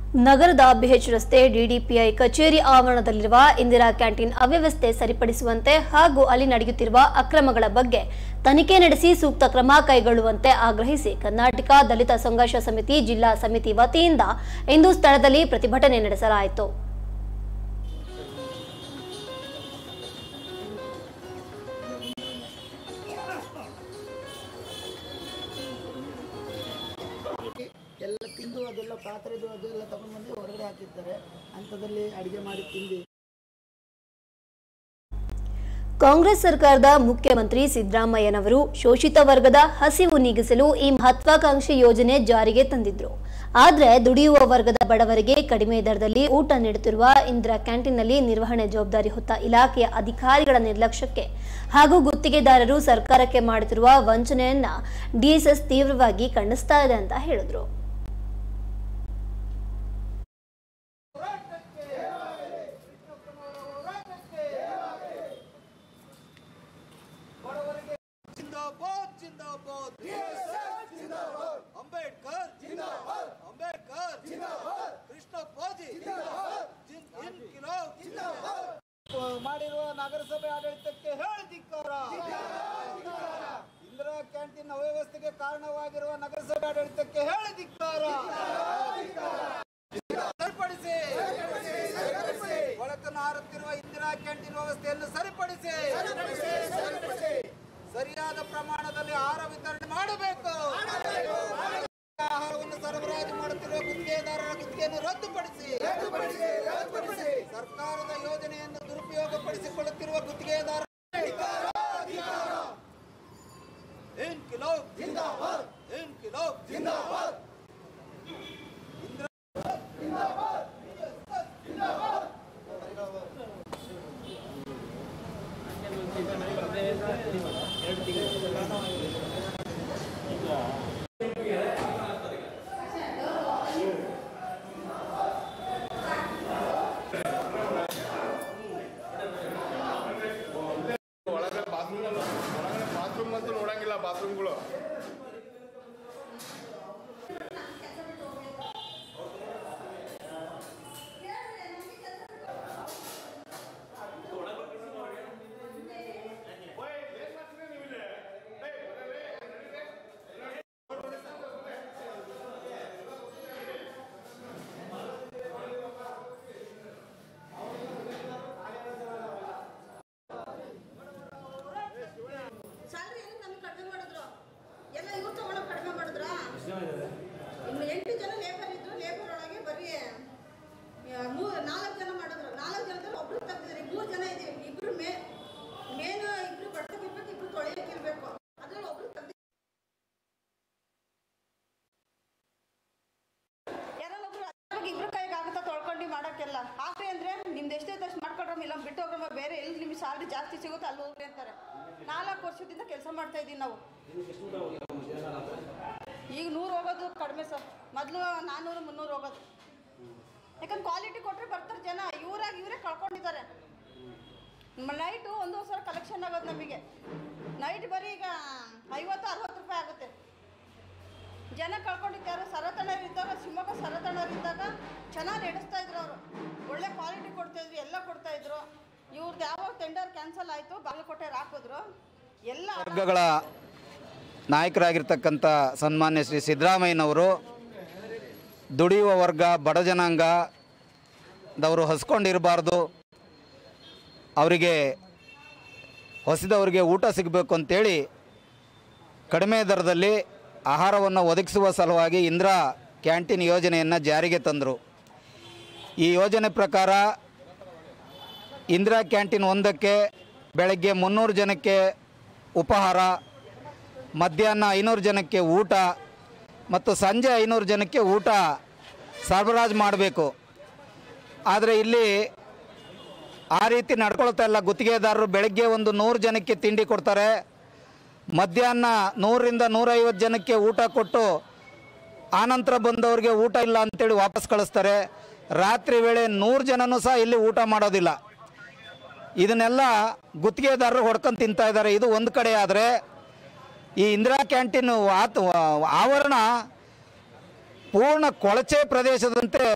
ನಗರದ ಬಿಎಚ್ ರಸ್ತೆ ಡಿಡಿಪಿಐ ಕಚೇರಿ ಆವರಣದಲ್ಲಿರುವ ಇಂದಿರಾ ಕ್ಯಾಂಟೀನ್ ಅವ್ಯವಸ್ಥೆ ಸರಿಪಡಿಸುವಂತೆ ಹಾಗೂ ಅಲ್ಲಿ ನಡೆಯುತ್ತಿರುವ ಅಕ್ರಮಗಳ ಬಗ್ಗೆ ತನಿಖೆ ನಡೆಸಿ ಸೂಕ್ತ ಕ್ರಮ ಕೈಗೊಳ್ಳುವಂತೆ ಆಗ್ರಹಿಸಿ ಕರ್ನಾಟಕ ದಲಿತ ಸಂಘರ್ಷ ಸಮಿತಿ ಜಿಲ್ಲಾ ಸಮಿತಿ ವತಿಯಿಂದ ಇಂದು ಸ್ಥಳದಲ್ಲಿ ಪ್ರತಿಭಟನೆ ನಡೆಸಲಾಯಿತು ಎಲ್ಲ ತಿಂದು ಅದೆಲ್ಲ ಪಾತ್ರೆದು ಅದೆಲ್ಲ ತಗೊಂಡು ಬಂದು ಹೊರಗಡೆ ಹಾಕಿರ್ತಾರೆ ಅಂಥದ್ರಲ್ಲಿ ಅಡುಗೆ ಮಾಡಿ ತಿಂದು ಕಾಂಗ್ರೆಸ್ ಸರ್ಕಾರದ ಮುಖ್ಯಮಂತ್ರಿ ಸಿದ್ದರಾಮಯ್ಯನವರು ಶೋಷಿತ ವರ್ಗದ ಹಸಿವು ನೀಗಿಸಲು ಈ ಮಹತ್ವಾಕಾಂಕ್ಷಿ ಯೋಜನೆ ಜಾರಿಗೆ ತಂದಿದ್ರು ಆದ್ರೆ ದುಡಿಯುವ ವರ್ಗದ ಬಡವರಿಗೆ ಕಡಿಮೆ ದರದಲ್ಲಿ ಊಟ ನೀಡುತ್ತಿರುವ ಇಂದಿರಾ ಕ್ಯಾಂಟೀನ್ನಲ್ಲಿ ನಿರ್ವಹಣೆ ಜವಾಬ್ದಾರಿ ಹೊತ್ತ ಇಲಾಖೆಯ ಅಧಿಕಾರಿಗಳ ನಿರ್ಲಕ್ಷ್ಯಕ್ಕೆ ಹಾಗೂ ಗುತ್ತಿಗೆದಾರರು ಸರ್ಕಾರಕ್ಕೆ ಮಾಡುತ್ತಿರುವ ವಂಚನೆಯನ್ನ ಡಿಎಸ್ಎಸ್ ತೀವ್ರವಾಗಿ ಖಂಡಿಸ್ತಾ ಇದೆ ಅಂತ ಹೇಳಿದ್ರು जिंदाबाद जिंदाबाद जिंदाबाद अंबेडकर जिंदाबाद अंबेडकर जिंदाबाद कृष्णप्पाजी जिंदाबाद इनकिलाब जिंदाबाद ಮಾಡಿರುವ ನಗರಸಭೆ ಆಡಳಿತಕ್ಕೆ ಹೇಳಿ ಧಿಕ್ಕಾರ ಇಂದಿರಾ ಕ್ಯಾಂಟೀನ್ ಅವ್ಯವಸ್ಥೆಗೆ ಕಾರಣವಾಗಿರುವ ನಗರಸಭೆ ಆಡಳಿತಕ್ಕೆ ಹೇಳಿ ಧಿಕ್ಕಾರ ಸರಿಪಡಿಸಿ ಒಳಕನ್ನು ಹಾರುತ್ತಿರುವ ಇಂದಿರಾ ಕ್ಯಾಂಟೀನ್ ವ್ಯವಸ್ಥೆಯನ್ನು ಸರಿಪಡಿಸಿ ಸರಿಯಾದ ಪ್ರಮಾಣದಲ್ಲಿ ಆಹಾರ ವಿತರಣೆ ಮಾಡಬೇಕು ಆಹಾರವನ್ನು ಸರಬರಾಜು ಮಾಡುತ್ತಿರುವ ಗುತ್ತಿಗೆದಾರರ ಗುತ್ತಿಗೆಯನ್ನು ರದ್ದುಪಡಿಸಿ ಸರ್ಕಾರದ ಯೋಜನೆಯನ್ನು ದುರುಪಯೋಗಪಡಿಸಿಕೊಳ್ಳುತ್ತಿರುವ ಗುತ್ತಿಗೆದಾರ ಇನ್ಕಿಲಾಬ್ ಜಿಂದಾಬಾದ್ ಇನ್ಕಿಲಾಬ್ ಜಿಂದಾಬಾದ್ ಒಳಗಡೆ ಬಾತ್ರೂಮ್ ಒಳಗಡೆ ಬಾತ್ರೂಮ್ ಅಂತೂ ನೋಡಂಗಿಲ್ಲ ಬಾತ್ರೂಮ್ಗಳು ಸ್ಯಾಲ್ರಿ ಎಲ್ಲಿ ನಮಗೆ ಕಡಿಮೆ ಮಾಡಿದ್ರು ಎಲ್ಲ ಇವ್ರು ತಗೊಳ್ಳೋ ಕಡಿಮೆ ಮಾಡಿದ್ರ ಇನ್ನು ಎಂಟು ಜನ ಲೇಬರ್ ಇದ್ರು ಲೇಬರ್ ಒಳಗೆ ಬರೀ ಆ, ಮೂರ್ ನಾಲ್ಕು ಜನ ಮಾಡಿದ್ರು ನಾಲ್ಕು ಜನದಲ್ಲಿ ಒಬ್ರು ತೆಗ್ದಿದ್ರಿ ಮೂರು ಜನ ಇದೀವಿ ಇಬ್ರು ಮೇ ಮೇನ್ ಇಬ್ರು ಬಡ್ತಕ್ಕೆ ಇರ್ಬೇಕು ಇಬ್ರು ತೊಳೆಯಕ್ಕೆ ಇರ್ಬೇಕು ಅದ್ರಲ್ಲಿ ಒಬ್ರು ತೆಗ್ದಿ ಯಾರಲ್ಲೊಬ್ರು ಅದ್ರಾಗ ಇಬ್ರು ಕೈಗೆ ಆಗುತ್ತಾ ತೊಳ್ಕೊಂಡು ಮಾಡೋಕ್ಕೆಲ್ಲ ಆಫ್ರಿ ಅಂದ್ರೆ ನಿಮ್ದು ಎಷ್ಟೈತೆ ಅಷ್ಟು ಮಾಡ್ಕೊಡ್ರಮ್ಮ ಇಲ್ಲ ಬಿಟ್ಟು ಹೋಗ್ರಮ್ಮ ಬೇರೆ ಎಲ್ಲಿ ನಿಮ್ಗೆ ಸ್ಯಾಲ್ರಿ ಜಾಸ್ತಿ ಸಿಗುತ್ತೆ ಅಲ್ಲಿ ಹೋಗ್ರಿ ಅಂತಾರೆ ನಾಲ್ಕು ವರ್ಷದಿಂದ ಕೆಲಸ ಮಾಡ್ತಾ ಇದ್ದೀವಿ ನಾವು ಈಗ ನೂರು ಹೋಗೋದು ಕಡಿಮೆ ಸರ್ ಮೊದಲು ನಾನ್ನೂರು ಮುನ್ನೂರು ಹೋಗೋದು ಯಾಕಂದ್ರೆ ಕ್ವಾಲಿಟಿ ಕೊಟ್ಟರೆ ಬರ್ತಾರೆ ಜನ ಇವರಾಗಿ ಇವರೇ ಕಳ್ಕೊಂಡಿದ್ದಾರೆ ನೈಟು ಒಂದು ಸಲ ಕಲೆಕ್ಷನ್ ಆಗೋದು ನಮಗೆ ನೈಟ್ ಬರೀ ಈಗ ಐವತ್ತು ಅರವತ್ತು ರೂಪಾಯಿ ಆಗುತ್ತೆ ಜನ ಕಳ್ಕೊಂಡಿದ್ದಾರೆ ಸರತಣ್ಣರು ಇದ್ದಾಗ ಶಿವಮೊಗ್ಗ ಸರತಣ್ಣರು ಇದ್ದಾಗ ಚೆನ್ನಾಗಿ ನಡೆಸ್ತಾ ಇದ್ರು ಅವರು ಒಳ್ಳೆ ಕ್ವಾಲಿಟಿ ಕೊಡ್ತಾ ಇದ್ರು ಎಲ್ಲ ಕೊಡ್ತಾ ಇದ್ರು ಇವ್ರದ್ದು ಯಾವಾಗ ಟೆಂಡರ್ ಕ್ಯಾನ್ಸಲ್ ಆಯಿತು ಬಾಗಲಕೋಟೆ ಹಾಕಿದ್ರು ಎಲ್ಲ ವರ್ಗಗಳ ನಾಯಕರಾಗಿರ್ತಕ್ಕಂಥ ಸನ್ಮಾನ್ಯ ಶ್ರೀ ಸಿದ್ದರಾಮಯ್ಯನವರು ದುಡಿಯುವ ವರ್ಗ ಬಡ ಜನಾಂಗದವರು ಹಸ್ಕೊಂಡಿರಬಾರ್ದು ಅವರಿಗೆ ಹೊಸದವರಿಗೆ ಊಟ ಸಿಗಬೇಕು ಅಂತೇಳಿ ಕಡಿಮೆ ದರದಲ್ಲಿ ಆಹಾರವನ್ನು ಒದಗಿಸುವ ಸಲುವಾಗಿ ಇಂದಿರಾ ಕ್ಯಾಂಟೀನ್ ಯೋಜನೆಯನ್ನು ಜಾರಿಗೆ ತಂದರು ಈ ಯೋಜನೆ ಪ್ರಕಾರ ಇಂದಿರಾ ಕ್ಯಾಂಟೀನ್ ಒಂದಕ್ಕೆ ಬೆಳಗ್ಗೆ ಮುನ್ನೂರು ಜನಕ್ಕೆ ಉಪಹಾರ ಮಧ್ಯಾಹ್ನ ಐನೂರು ಜನಕ್ಕೆ ಊಟ ಮತ್ತು ಸಂಜೆ ಐನೂರು ಜನಕ್ಕೆ ಊಟ ಸರಬರಾಜು ಮಾಡಬೇಕು ಆದರೆ ಇಲ್ಲಿ ಆ ರೀತಿ ನಡ್ಕೊಳ್ತಾ ಇಲ್ಲ ಗುತ್ತಿಗೆದಾರರು ಬೆಳಗ್ಗೆ ಒಂದು ನೂರು ಜನಕ್ಕೆ ತಿಂಡಿ ಕೊಡ್ತಾರೆ ಮಧ್ಯಾಹ್ನ ನೂರರಿಂದ ನೂರೈವತ್ತು ಜನಕ್ಕೆ ಊಟ ಕೊಟ್ಟು ಆನಂತರ ಬಂದವ್ರಿಗೆ ಊಟ ಇಲ್ಲ ಅಂತೇಳಿ ವಾಪಸ್ ಕಳಿಸ್ತಾರೆ ರಾತ್ರಿ ವೇಳೆ ನೂರು ಜನನೂ ಸಹ ಇಲ್ಲಿ ಊಟ ಮಾಡೋದಿಲ್ಲ ಇದನ್ನೆಲ್ಲ ಗುತ್ತಿಗೆದಾರರು ಹೊಡ್ಕೊಂಡು ತಿಂತಾ ಇದ್ದಾರೆ ಇದು ಒಂದು ಕಡೆ ಆದರೆ ಈ ಇಂದಿರಾ ಕ್ಯಾಂಟೀನ್ ವಾತ್ ಆವರಣ ಪೂರ್ಣ ಕೊಳಚೆ ಪ್ರದೇಶದಂತೆ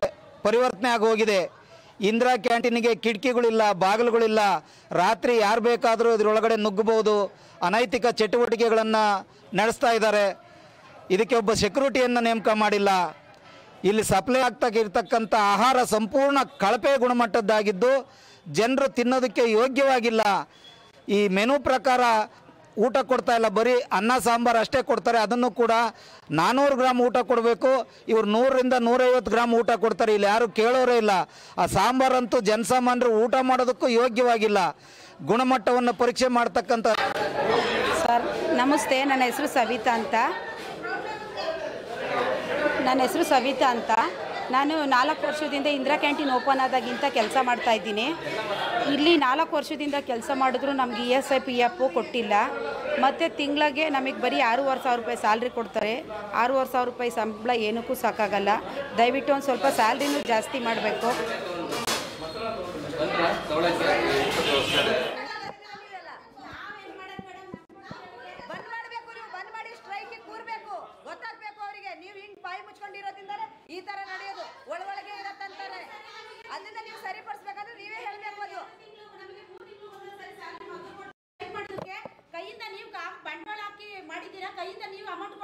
ಪರಿವರ್ತನೆ ಆಗಿ ಹೋಗಿದೆ ಇಂದಿರಾ ಕ್ಯಾಂಟೀನಿಗೆ ಕಿಟಕಿಗಳಿಲ್ಲ ಬಾಗಿಲುಗಳಿಲ್ಲ ರಾತ್ರಿ ಯಾರು ಬೇಕಾದರೂ ಇದರೊಳಗಡೆ ನುಗ್ಗಬಹುದು ಅನೈತಿಕ ಚಟುವಟಿಕೆಗಳನ್ನು ನಡೆಸ್ತಾ ಇದ್ದಾರೆ ಇದಕ್ಕೆ ಒಬ್ಬ ಸೆಕ್ಯೂರಿಟಿಯನ್ನು ನೇಮಕ ಮಾಡಿಲ್ಲ ಇಲ್ಲಿ ಸಪ್ಲೈ ಆಗ್ತಾ ಇರ್ತಕ್ಕಂಥ ಆಹಾರ ಸಂಪೂರ್ಣ ಕಳಪೆ ಗುಣಮಟ್ಟದ್ದಾಗಿದ್ದು ಜನರು ತಿನ್ನೋದಕ್ಕೆ ಯೋಗ್ಯವಾಗಿಲ್ಲ ಈ ಮೆನು ಪ್ರಕಾರ ಊಟ ಕೊಡ್ತಾ ಇಲ್ಲ ಬರೀ ಅನ್ನ ಸಾಂಬಾರು ಅಷ್ಟೇ ಕೊಡ್ತಾರೆ ಅದನ್ನು ಕೂಡ ನಾನ್ನೂರು ಗ್ರಾಮ್ ಊಟ ಕೊಡಬೇಕು ಇವ್ರು ನೂರರಿಂದ ನೂರೈವತ್ತು ಗ್ರಾಮ್ ಊಟ ಕೊಡ್ತಾರೆ ಇಲ್ಲಿ ಯಾರು ಕೇಳೋರೇ ಇಲ್ಲ ಆ ಸಾಂಬಾರಂತೂ ಜನಸಾಮಾನ್ಯರು ಊಟ ಮಾಡೋದಕ್ಕೂ ಯೋಗ್ಯವಾಗಿಲ್ಲ ಗುಣಮಟ್ಟವನ್ನು ಪರೀಕ್ಷೆ ಮಾಡ್ತಕ್ಕಂಥ ಸರ್ ನಮಸ್ತೆ ನನ್ನ ಹೆಸರು ಸವಿತಾ ಅಂತ ನನ್ನ ಹೆಸರು ಸವಿತಾ ಅಂತ ನಾನು ನಾಲ್ಕು ವರ್ಷದಿಂದ ಇಂದಿರಾ ಕ್ಯಾಂಟೀನ್ ಓಪನ್ ಆದಾಗಿಂತ ಕೆಲಸ ಮಾಡ್ತಾ ಇದ್ದೀನಿ ಇಲ್ಲಿ ನಾಲ್ಕು ವರ್ಷದಿಂದ ಕೆಲಸ ಮಾಡಿದ್ರು ನಮ್ಗೆ E S I P F ಕೊಟ್ಟಿಲ್ಲ ಮತ್ತು ತಿಂಗಳಿಗೆ ನಮಗೆ ಬರೀ ಆರೂವರೆ ಸಾವಿರ ರೂಪಾಯಿ ಸ್ಯಾಲ್ರಿ ಕೊಡ್ತಾರೆ ಆರೂವರೆ ಸಾವಿರ ರೂಪಾಯಿ ಸಂಬಳ ಏನಕ್ಕೂ ಸಾಕಾಗಲ್ಲ ದಯವಿಟ್ಟು ಒಂದು ಸ್ವಲ್ಪ ಸ್ಯಾಲ್ರಿನೂ ಜಾಸ್ತಿ ಮಾಡಬೇಕು ಬಂದ್ ಮಾಡ್ಬೇಕು ನೀವು ಬಂದ್ ಮಾಡಿ ಸ್ಟ್ರೈಕ್ ಕೂರ್ಬೇಕು ಗೊತ್ತಾಗ್ಬೇಕು ಅವರಿಗೆ ನೀವು ಹಿಂಗ್ ಬಾಯಿ ಮುಚ್ಕೊಂಡಿರೋದ್ರಿಂದಾನೆ ಈ ತರ ನಡೆಯೋದು ಒಳಗೊಳಗೆ ಇರತ್ತಂತಾರೆ ಅದನ್ನ ನೀವು ಸರಿಪಡಿಸ್ಬೇಕಂದ್ರೆ ನೀವೇ ಹೇಳ್ಬೇಕು ಅದು ಮಾಡೋದಕ್ಕೆ ಕೈಯಿಂದ ನೀವು ಕಾ- ಬಂಡವಾಳ ಹಾಕಿ ಮಾಡಿದ್ದೀರಾ ಕೈಯಿಂದ ನೀವು ಅಮೌಂಟ್